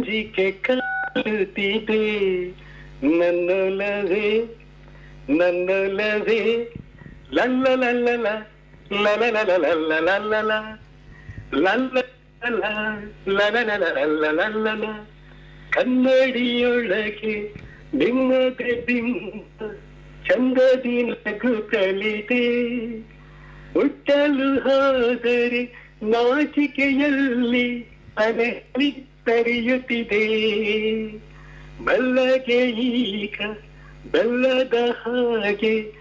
ನಾಚಿಕೆ ಕಾಲುತ್ತಿದೆ ನನ್ನೊಲವೇ ನನ್ನೊಲವೇ ಲಲ್ಲ ಲಲ್ಲ ಲಲ್ಲ ಲಲ್ಲ ಲಲ್ಲ ಲಲ್ಲ ಕನ್ನಡಿಯೊಳಗೆ ನಿಮ್ಮದೆ ಬಿಂಬ ಚಂದದಿ ನಗುತ್ತಲಿದೆ ಹುಟ್ಟಲು ಹೋದರೆ ನಾಚಿಕೆಯಲ್ಲಿ ಅನೆಲಿ ತರಿಯುತ್ತಿದೆ ಬಲ್ಲಗೆ ಈಗ ಬೆಲ್ಲದ ಹಾಗೆ